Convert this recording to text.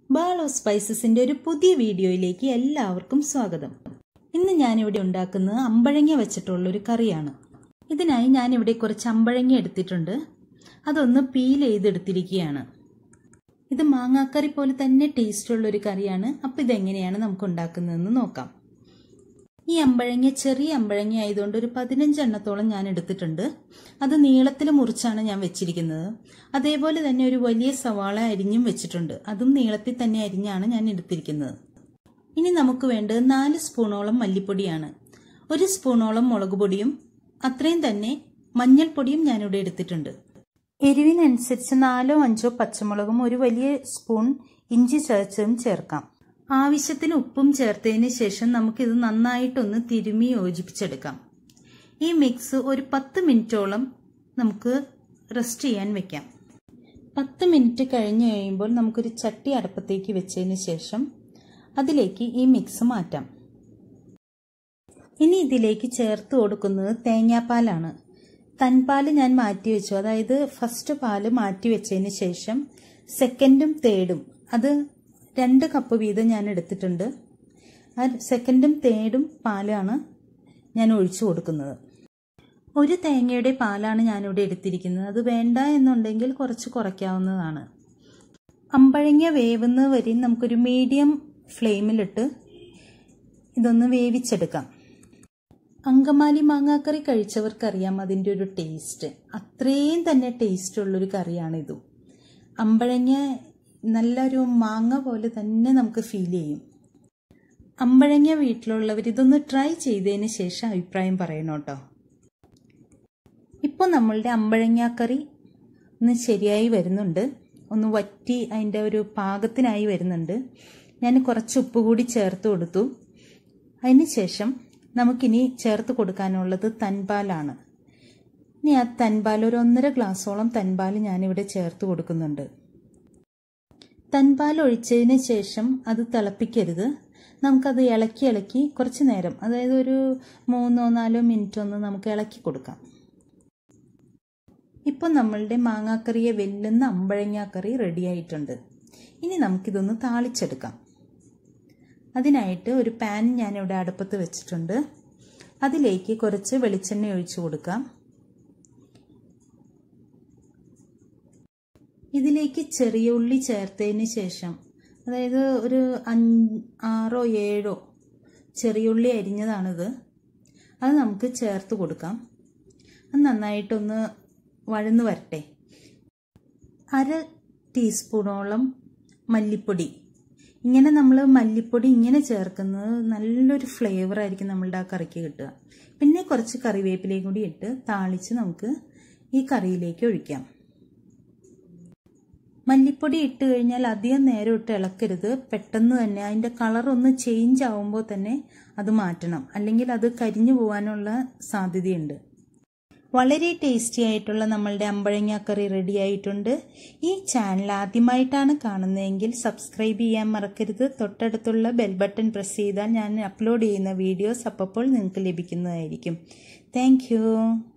ബാളോ സ്പൈസസിന്റെ ഒരു പുതിയ വീഡിയോയിലേക്ക് എല്ലാവർക്കും സ്വാഗതം ഇന്ന് ഞാനിവിടെ ഉണ്ടാക്കുന്നത് അമ്പഴങ്ങ വെച്ചിട്ടുള്ള ഒരു കറിയാണ് ഇതിനായി ഞാനിവിടെ കുറച്ച് അമ്പഴങ്ങ എടുത്തിട്ടുണ്ട് അതൊന്ന് പീൽ ചെയ്തെടുത്തിരിക്കുകയാണ് ഇത് മാങ്ങാക്കറി പോലെ തന്നെ ടേസ്റ്റുള്ള ഒരു കറിയാണ് അപ്പോൾ ഇതെങ്ങനെയാണ് നമുക്ക് ഉണ്ടാക്കുന്നതെന്ന് നോക്കാം ഈ അമ്പഴങ്ങ ചെറിയ അമ്പഴങ്ങ ആയതുകൊണ്ട് ഒരു പതിനഞ്ച് എണ്ണത്തോളം ഞാൻ എടുത്തിട്ടുണ്ട് അത് നീളത്തിൽ മുറിച്ചാണ് ഞാൻ വെച്ചിരിക്കുന്നത് അതേപോലെ തന്നെ ഒരു വലിയ സവാള അരിഞ്ഞും വെച്ചിട്ടുണ്ട് അതും നീളത്തിൽ തന്നെ അരിഞ്ഞാണ് ഞാൻ എടുത്തിരിക്കുന്നത് ഇനി നമുക്ക് വേണ്ടത് നാല് സ്പൂണോളം മല്ലിപ്പൊടിയാണ് ഒരു സ്പൂണോളം മുളക് പൊടിയും അത്രയും തന്നെ മഞ്ഞൾപ്പൊടിയും ഞാനിവിടെ എടുത്തിട്ടുണ്ട് എരിവിനനുസരിച്ച് നാലോ അഞ്ചോ പച്ചമുളകും ഒരു വലിയ സ്പൂൺ ഇഞ്ചി ചതച്ചതും ചേർക്കാം ആവശ്യത്തിന് ഉപ്പും ചേർത്തതിന് ശേഷം നമുക്കിത് നന്നായിട്ടൊന്ന് തിരുമി യോജിപ്പിച്ചെടുക്കാം ഈ മിക്സ് ഒരു പത്ത് മിനിറ്റോളം നമുക്ക് റെസ്റ്റ് ചെയ്യാൻ വെക്കാം പത്ത് മിനിറ്റ് കഴിഞ്ഞ് കഴിയുമ്പോൾ നമുക്കൊരു ചട്ടി അടുപ്പത്തേക്ക് വെച്ചതിന് ശേഷം അതിലേക്ക് ഈ മിക്സ് മാറ്റാം ഇനി ഇതിലേക്ക് ചേർത്ത് കൊടുക്കുന്നത് തേങ്ങാപ്പാലാണ് തൻപാൽ ഞാൻ മാറ്റി വെച്ചു അതായത് ഫസ്റ്റ് പാല് മാറ്റി വെച്ചതിന് ശേഷം സെക്കൻഡും തേർഡും അത് രണ്ട് കപ്പ് വീതം ഞാൻ എടുത്തിട്ടുണ്ട് ആ സെക്കൻഡും തേർഡും പാലാണ് ഞാൻ ഒഴിച്ചു കൊടുക്കുന്നത് ഒരു തേങ്ങയുടെ പാലാണ് ഞാനിവിടെ എടുത്തിരിക്കുന്നത് അത് വേണ്ട എന്നുണ്ടെങ്കിൽ കുറച്ച് കുറയ്ക്കാവുന്നതാണ് അമ്പഴങ്ങ വേവുന്ന വരെ നമുക്കൊരു മീഡിയം ഫ്ലെയിമിലിട്ട് ഇതൊന്ന് വേവിച്ചെടുക്കാം അങ്കമാലി മാങ്ങാക്കറി കഴിച്ചവർക്കറിയാം അതിൻ്റെ ഒരു ടേസ്റ്റ് അത്രയും തന്നെ ടേസ്റ്റ് ഉള്ളൊരു കറിയാണിതും അമ്പഴങ്ങ നല്ലൊരു മാങ്ങ പോലെ തന്നെ നമുക്ക് ഫീൽ ചെയ്യും അമ്പഴങ്ങ വീട്ടിലുള്ളവർ ഇതൊന്ന് ട്രൈ ചെയ്തതിന് ശേഷം അഭിപ്രായം പറയണം കേട്ടോ ഇപ്പോൾ നമ്മളുടെ അമ്പഴങ്ങാക്കറി ഒന്ന് ശരിയായി വരുന്നുണ്ട് ഒന്ന് വറ്റി അതിൻ്റെ ഒരു പാകത്തിനായി വരുന്നുണ്ട് ഞാൻ കുറച്ച് ഉപ്പ് കൂടി ചേർത്ത് കൊടുത്തു അതിന് ശേഷം നമുക്കിനി ചേർത്ത് കൊടുക്കാനുള്ളത് തൻപാലാണ് ഇനി ആ തൻപാൽ ഒരു ഒന്നര ഗ്ലാസോളം തൻപാൽ ഞാനിവിടെ ചേർത്ത് കൊടുക്കുന്നുണ്ട് തൻപാൽ ഒഴിച്ചതിന് ശേഷം അത് തിളപ്പിക്കരുത് നമുക്കത് ഇളക്കി ഇളക്കി കുറച്ച് നേരം അതായത് ഒരു മൂന്നോ നാലോ മിനിറ്റ് ഒന്ന് നമുക്ക് ഇളക്കി കൊടുക്കാം ഇപ്പോൾ നമ്മളുടെ മാങ്ങാക്കറിയെ വെല്ലുന്ന അമ്പഴങ്ങാക്കറി റെഡി ആയിട്ടുണ്ട് ഇനി നമുക്കിതൊന്ന് താളിച്ചെടുക്കാം അതിനായിട്ട് ഒരു പാൻ ഞാനിവിടെ അടുപ്പത്ത് വെച്ചിട്ടുണ്ട് അതിലേക്ക് കുറച്ച് വെളിച്ചെണ്ണ ഒഴിച്ചു കൊടുക്കാം ഇതിലേക്ക് ചെറിയ ഉള്ളി ചേർത്തതിന് ശേഷം അതായത് ഒരു അഞ്ച് ആറോ ഏഴോ ചെറിയ ഉള്ളി അരിഞ്ഞതാണിത് അത് നമുക്ക് ചേർത്ത് കൊടുക്കാം അത് നന്നായിട്ടൊന്ന് വഴന്ന് വരട്ടെ അര ടീസ്പൂണോളം മല്ലിപ്പൊടി ഇങ്ങനെ നമ്മൾ മല്ലിപ്പൊടി ഇങ്ങനെ ചേർക്കുന്നത് നല്ലൊരു ഫ്ലേവർ ആയിരിക്കും നമ്മളുടെ ആ കറിക്ക് കിട്ടുക പിന്നെ കുറച്ച് കറിവേപ്പിലയും കൂടി ഇട്ട് താളിച്ച് നമുക്ക് ഈ കറിയിലേക്ക് ഒഴിക്കാം മല്ലിപ്പൊടി ഇട്ട് കഴിഞ്ഞാൽ അധികം നേരം ഇട്ട് ഇളക്കരുത് പെട്ടെന്ന് തന്നെ അതിൻ്റെ കളർ ഒന്ന് ചേഞ്ച് ആവുമ്പോൾ തന്നെ അത് മാറ്റണം അല്ലെങ്കിൽ അത് കരിഞ്ഞു പോകാനുള്ള സാധ്യതയുണ്ട് വളരെ ടേസ്റ്റി ആയിട്ടുള്ള നമ്മളുടെ അമ്പഴങ്ങാക്കറി റെഡി ആയിട്ടുണ്ട് ഈ ചാനൽ ആദ്യമായിട്ടാണ് കാണുന്നതെങ്കിൽ സബ്സ്ക്രൈബ് ചെയ്യാൻ മറക്കരുത് തൊട്ടടുത്തുള്ള ബെൽ ബട്ടൺ പ്രസ് ചെയ്താൽ ഞാൻ അപ്ലോഡ് ചെയ്യുന്ന വീഡിയോസ് അപ്പോൾ നിങ്ങൾക്ക് ലഭിക്കുന്നതായിരിക്കും താങ്ക്